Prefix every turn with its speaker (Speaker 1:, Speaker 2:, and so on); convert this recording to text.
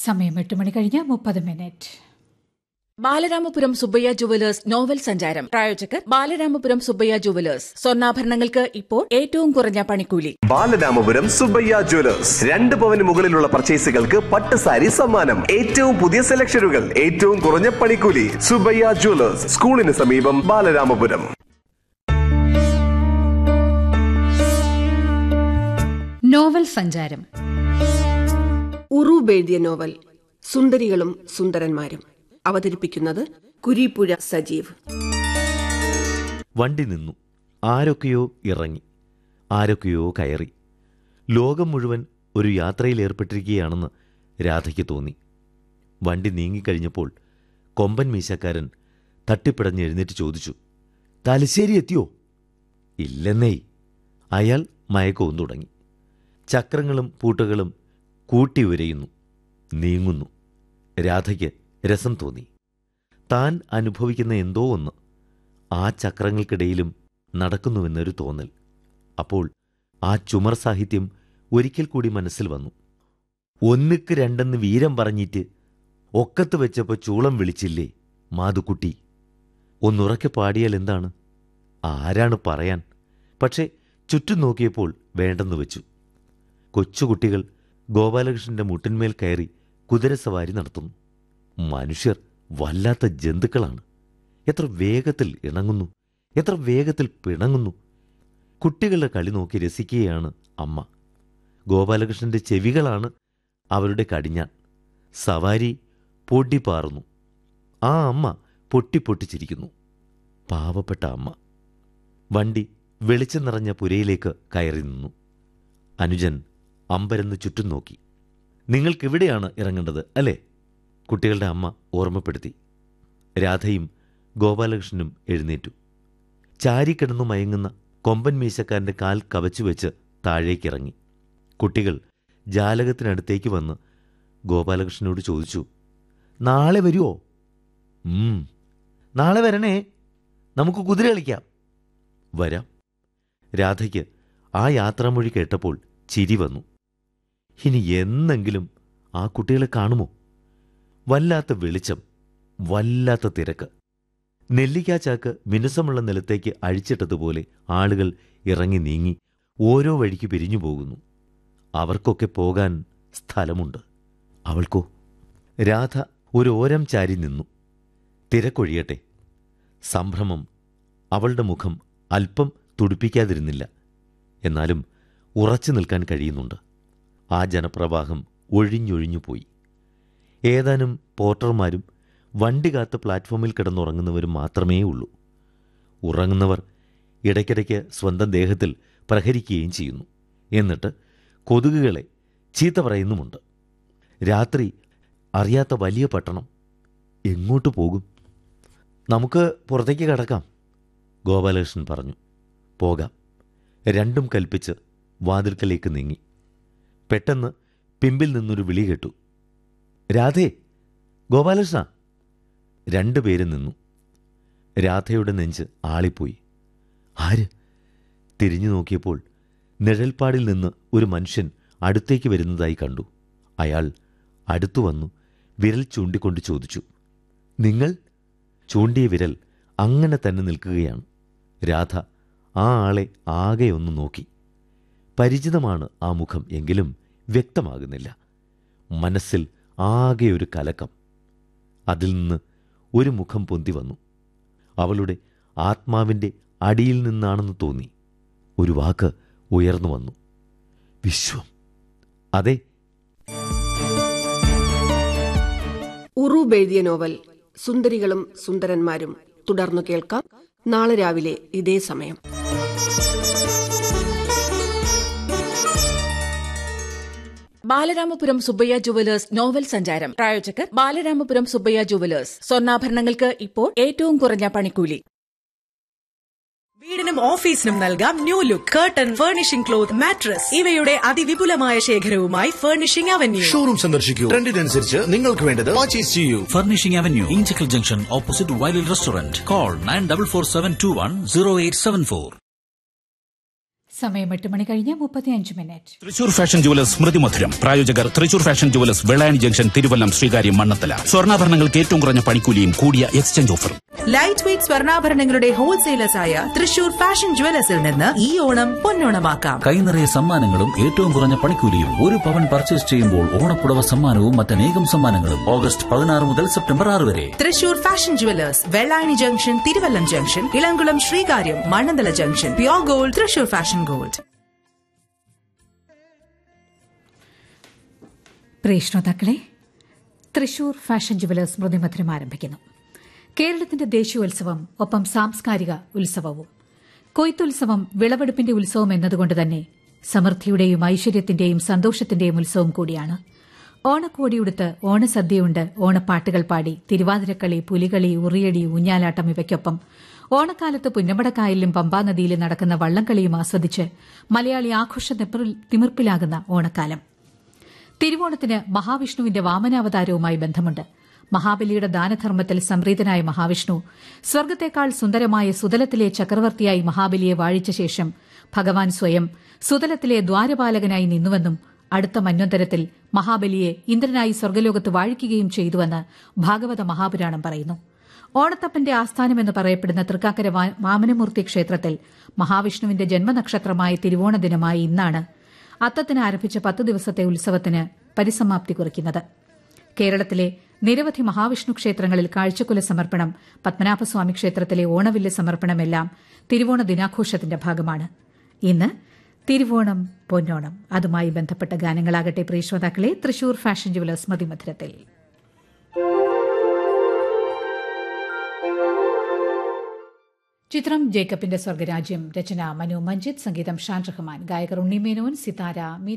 Speaker 1: സമയം എട്ട് മണി കഴിഞ്ഞ് മുപ്പത് മിനിറ്റ്
Speaker 2: ബാലരാമപുരം സുബ്ബയ്യ ജുവലേഴ്സ് നോവൽ സഞ്ചാരം പ്രായോജകർ ബാലരാമപുരം സുബ്ബയ്യ ജുവലേഴ്സ് സ്വർണ്ണാഭരണങ്ങൾക്ക് ഇപ്പോൾ ഏറ്റവും കുറഞ്ഞ പണിക്കൂലി
Speaker 3: ബാലരാമപുരം സുബയ്യ ജ്വല്ലേഴ്സ് രണ്ട് പവന് മുകളിലുള്ള പർച്ചേസുകൾക്ക് പട്ട് സാരി സമ്മാനം ഏറ്റവും പുതിയ സെലക്ഷനുകൾ ഏറ്റവും കുറഞ്ഞ പണിക്കൂലി സുബയ്യ ജ്വല്ലേഴ്സ് സ്കൂളിന് സമീപം ബാലരാമപുരം
Speaker 1: നോവൽ സഞ്ചാരം
Speaker 4: ഉറൂബ് എഴുതിയ നോവൽ സുന്ദരികളും സുന്ദരന്മാരും അവതരിപ്പിക്കുന്നത് കുരീപ്പുഴ സജീവ്
Speaker 5: വണ്ടി നിന്നു ആരൊക്കെയോ ഇറങ്ങി ആരൊക്കെയോ കയറി ലോകം മുഴുവൻ ഒരു യാത്രയിൽ ഏർപ്പെട്ടിരിക്കുകയാണെന്ന് രാധയ്ക്ക് തോന്നി വണ്ടി നീങ്ങിക്കഴിഞ്ഞപ്പോൾ കൊമ്പൻ മീശക്കാരൻ തട്ടിപ്പിടഞ്ഞ് എഴുന്നേറ്റ് ചോദിച്ചു തലശ്ശേരി എത്തിയോ ഇല്ലെന്നേ അയാൾ മയക്കവും തുടങ്ങി ചക്രങ്ങളും പൂട്ടുകളും കൂട്ടി ഉരയുന്നു നീങ്ങുന്നു രാധയ്ക്ക് രസം തോന്നി താൻ അനുഭവിക്കുന്ന എന്തോ ഒന്ന് ആ ചക്രങ്ങൾക്കിടയിലും നടക്കുന്നുവെന്നൊരു തോന്നൽ അപ്പോൾ ആ ചുമർ സാഹിത്യം ഒരിക്കൽ കൂടി മനസ്സിൽ വന്നു ഒന്നുക്ക് രണ്ടെന്ന് വീരം പറഞ്ഞിട്ട് ഒക്കത്ത് വെച്ചപ്പോൾ ചൂളം വിളിച്ചില്ലേ മാതുക്കുട്ടി ഒന്നുറക്കെ പാടിയാൽ എന്താണ് ആരാണ് പറയാൻ പക്ഷേ ചുറ്റും നോക്കിയപ്പോൾ വേണ്ടെന്ന് വെച്ചു കൊച്ചുകുട്ടികൾ ഗോപാലകൃഷ്ണന്റെ മുട്ടിന്മേൽ കയറി കുതിരസവാരി നടത്തുന്നു മനുഷ്യർ വല്ലാത്ത ജന്തുക്കളാണ് എത്ര വേഗത്തിൽ ഇണങ്ങുന്നു എത്ര വേഗത്തിൽ പിണങ്ങുന്നു കുട്ടികളുടെ കളി നോക്കി രസിക്കുകയാണ് അമ്മ ഗോപാലകൃഷ്ണന്റെ ചെവികളാണ് അവരുടെ കടിഞ്ഞാൻ സവാരി പൊടിപ്പാറുന്നു ആ അമ്മ പൊട്ടിപ്പൊട്ടിച്ചിരിക്കുന്നു പാവപ്പെട്ട അമ്മ വണ്ടി വെളിച്ചം നിറഞ്ഞ പുരയിലേക്ക് കയറി നിന്നു അനുജൻ അമ്പരന്ന് ചുറ്റും നോക്കി നിങ്ങൾക്കിവിടെയാണ് ഇറങ്ങേണ്ടത് അല്ലേ കുട്ടികളുടെ അമ്മ ഓർമ്മപ്പെടുത്തി രാധയും ഗോപാലകൃഷ്ണനും എഴുന്നേറ്റു ചാരിക്കിടന്നു മയങ്ങുന്ന കൊമ്പൻ മീശക്കാരന്റെ കാൽ കവച്ചുവെച്ച് താഴേക്കിറങ്ങി കുട്ടികൾ ജാലകത്തിനടുത്തേക്ക് വന്ന് ഗോപാലകൃഷ്ണനോട് ചോദിച്ചു നാളെ വരുമോ ഉം നാളെ വരണേ നമുക്ക് കുതിര കളിക്കാം വരാം രാധയ്ക്ക് ആ യാത്രാമൊഴി കേട്ടപ്പോൾ ചിരി വന്നു ഇനി എന്നെങ്കിലും ആ കുട്ടികളെ കാണുമോ വല്ലാത്ത വെളിച്ചം വല്ലാത്ത തിരക്ക് നെല്ലിക്കാച്ചാക്ക് മിനുസമുള്ള നിലത്തേക്ക് അഴിച്ചിട്ടതുപോലെ ആളുകൾ ഇറങ്ങി നീങ്ങി ഓരോ വഴിക്ക് പിരിഞ്ഞു പോകുന്നു അവർക്കൊക്കെ പോകാൻ സ്ഥലമുണ്ട് അവൾക്കോ രാധ ഒരു ഓരം ചാരി നിന്നു തിരക്കൊഴിയട്ടെ സംഭ്രമം അവളുടെ മുഖം അല്പം തുടിപ്പിക്കാതിരുന്നില്ല എന്നാലും ഉറച്ചു നിൽക്കാൻ കഴിയുന്നുണ്ട് ആ ജനപ്രവാഹം ഒഴിഞ്ഞൊഴിഞ്ഞു പോയി ഏതാനും പോർട്ടർമാരും വണ്ടി കാത്ത് പ്ലാറ്റ്ഫോമിൽ കിടന്നുറങ്ങുന്നവരും മാത്രമേ ഉള്ളൂ ഉറങ്ങുന്നവർ ഇടയ്ക്കിടയ്ക്ക് സ്വന്തം ദേഹത്തിൽ പ്രഹരിക്കുകയും ചെയ്യുന്നു എന്നിട്ട് കൊതുകുകളെ ചീത്ത പറയുന്നുമുണ്ട് രാത്രി അറിയാത്ത വലിയ പട്ടണം എങ്ങോട്ട് പോകും നമുക്ക് പുറത്തേക്ക് കടക്കാം ഗോപാലകൃഷ്ണൻ പറഞ്ഞു പോകാം രണ്ടും കൽപ്പിച്ച് വാതിൽക്കലേക്ക് നീങ്ങി പെട്ടെന്ന് പിമ്പിൽ നിന്നൊരു വിളി കേട്ടു രാധേ ഗോപാലകൃഷ്ണ രണ്ടുപേരും നിന്നു രാധയുടെ നെഞ്ച് ആളിപ്പോയി ആര് തിരിഞ്ഞു നോക്കിയപ്പോൾ നിഴൽപ്പാടിൽ നിന്ന് ഒരു മനുഷ്യൻ അടുത്തേക്ക് വരുന്നതായി കണ്ടു അയാൾ അടുത്തു വന്നു വിരൽ ചൂണ്ടിക്കൊണ്ട് ചോദിച്ചു നിങ്ങൾ ചൂണ്ടിയ വിരൽ അങ്ങനെ തന്നെ നിൽക്കുകയാണ് രാധ ആ ആളെ ആകെ ഒന്ന് നോക്കി പരിചിതമാണ് ആ മുഖം എങ്കിലും വ്യക്തമാകുന്നില്ല മനസ്സിൽ ആകെ ഒരു കലക്കം അതിൽ നിന്ന് ഒരു മുഖം പൊന്തി വന്നു അവളുടെ ആത്മാവിൻ്റെ അടിയിൽ നിന്നാണെന്ന് തോന്നി ഒരു വാക്ക് ഉയർന്നു വന്നു വിശ്വം അതെ
Speaker 4: ഉറൂബ് എഴുതിയ നോവൽ സുന്ദരികളും സുന്ദരന്മാരും തുടർന്നു കേൾക്കാം നാളെ രാവിലെ ഇതേ സമയം
Speaker 2: ബാലരാമപുരം സുബ്ബയ്യ ജുവലേഴ്സ് നോവൽ സഞ്ചാരം പ്രായോജകർ ബാലരാമപുരം സുബ്ബയ്യ ജുവലേഴ്സ് സ്വർണ്ണാഭരണങ്ങൾക്ക് ഇപ്പോൾ ഏറ്റവും കുറഞ്ഞ പണിക്കൂലി
Speaker 6: വീടിനും ഓഫീസിനും നൽകാം new look curtain furnishing cloth mattress ഇവയുടെ അതിവിപുലമായ ശേഖരവുമായി ഫർണിഷിംഗ് അവന്യൂ
Speaker 7: ഷോറൂം സന്ദർശിക്കൂ ട്രെൻഡിനനുസരിച്ച് നിങ്ങൾക്ക് വേണ്ടത് പർച്ചേസ് ചെയ്യൂ
Speaker 8: Furnishing Avenue, Inchicle Junction, opposite Wild Restaurant. Call 9447210874.
Speaker 1: സമയം എട്ട് മണി കഴിഞ്ഞ് മുപ്പത്തിയഞ്ച് മിനിറ്റ്
Speaker 8: തൃശൂർ ഫാഷൻ ജുവലേഴ്സ് സ്മൃതി മധുരം പ്രായോജകർ Thrissur fashion jewellers Vellayani junction Thiruvallam Sreekaryam Mannanthala സ്വർണ്ണാഭരണങ്ങൾക്ക് ഏറ്റവും കുറഞ്ഞ പണിക്കൂലിയും കൂടിയ എക്സ്ചേഞ്ച് ഓഫറും
Speaker 6: ലൈറ്റ് വെയ്റ്റ് സ്വർണ്ണാഭരണങ്ങളുടെ ഹോൾസെയിലേഴ്സായ തൃശൂർ ഫാഷൻ ജുവലേഴ്സിൽ നിന്ന് ഈ ഓണം പൊന്നോണമാക്കാം
Speaker 9: കൈനിറയ സമ്മാനങ്ങളും ഏറ്റവും കുറഞ്ഞ പണിക്കൂലിയും ഒരു പവൻ പർച്ചേസ് ചെയ്യുമ്പോൾ ഓണപ്പുടവ സമ്മാനവും മറ്റനേകം സമ്മാനങ്ങളും ഓഗസ്റ്റ് പതിനാറ് മുതൽ സെപ്റ്റംബർ ആറ് വരെ
Speaker 6: Thrissur fashion jewellers Vellayani junction Thiruvallam junction Elamkulam Sreekaryam Mannanthala junction pure gold Thrissur fashion gold
Speaker 1: പ്രിയ ശ്രോതാക്കളെ തൃശൂർ ഫാഷൻ ജുവലേഴ്സ് സ്മൃതിമധുരം ആരംഭിക്കുന്നു കേരളത്തിന്റെ ദേശീയോത്സവം ഒപ്പം സാംസ്കാരിക ഉത്സവവും കൊയ്ത്തുത്സവം വിളവെടുപ്പിന്റെ ഉത്സവം എന്നതുകൊണ്ട് തന്നെ സമൃദ്ധിയുടെയും ഐശ്വര്യത്തിന്റെയും സന്തോഷത്തിന്റെയും ഉത്സവം കൂടിയാണ് ഓണക്കോടിയുടുത്ത് ഓണസദ്യയുണ്ട് ഓണപ്പാട്ടുകൾ പാടി തിരുവാതിരക്കളി പുലികളി ഉറിയടി ഊഞ്ഞാലാട്ടം ഇവയ്ക്കൊപ്പം ഓണക്കാലത്ത് പുന്നമടക്കായലിലും പമ്പാനദിയിലും നടക്കുന്ന വള്ളംകളിയും ആസ്വദിച്ച് മലയാളി ആഘോഷ തിമിറിൽ- തിമിർപ്പിലാകുന്ന ഓണക്കാലം തിരുവോണത്തിന് മഹാവിഷ്ണുവിന്റെ വാമനാവതാരവുമായി ബന്ധമുണ്ട് മഹാബലിയുടെ ദാനധർമ്മത്തിൽ സംപ്രീതനായ മഹാവിഷ്ണു സ്വർഗത്തേക്കാൾ സുന്ദരമായ സുതലത്തിലെ ചക്രവർത്തിയായി മഹാബലിയെ വാഴിച്ച ശേഷം ഭഗവാൻ സ്വയം സുതലത്തിലെ ദ്വാരപാലകനായി നിന്നുവെന്നും അടുത്ത മന്വന്തരത്തിൽ മഹാബലിയെ ഇന്ദ്രനായി സ്വർഗലോകത്ത് വാഴിക്കുകയും ചെയ്തുവെന്ന് ഭാഗവത മഹാപുരാണം പറയുന്നു ഓണത്തപ്പന്റെ ആസ്ഥാനമെന്ന് പറയപ്പെടുന്ന തൃക്കാക്കര വാ- വാമനമൂർത്തി ക്ഷേത്രത്തിൽ മഹാവിഷ്ണുവിന്റെ ജന്മനക്ഷത്രമായ തിരുവോണ ദിനമായ ഇന്നാണ് അത്തത്തിന് ആരംഭിച്ച പത്ത് ദിവസത്തെ ഉത്സവത്തിന് പരിസമാപ്തി കുറിക്കുന്നത് കേരളത്തിലെ നിരവധി മഹാവിഷ്ണു ക്ഷേത്രങ്ങളിൽ കാഴ്ചക്കുല സമർപ്പണം പത്മനാഭസ്വാമി ക്ഷേത്രത്തിലെ ഓണവില്ല് സമർപ്പണമെല്ലാം തിരുവോണ ദിനാഘോഷത്തിന്റെ ഭാഗമാണ് ഇന്ന് തിരുവോണം പൊന്നോണം അതുമായി ബന്ധപ്പെട്ട ഗാനങ്ങളാകട്ടെ പ്രിയ ശ്രോതാക്കളെ തൃശൂർ ഫാഷൻ ജുവലേഴ്സ് മതിമധുരത്തിൽ ചിത്രം ജേക്കബിന്റെ സ്വർഗരാജ്യം രചന മനു മഞ്ജിത് സംഗീതം ഷാൻ റഹ്മാൻ ഗായകർ ഉണ്ണിമേനോൻ സിതാര മീര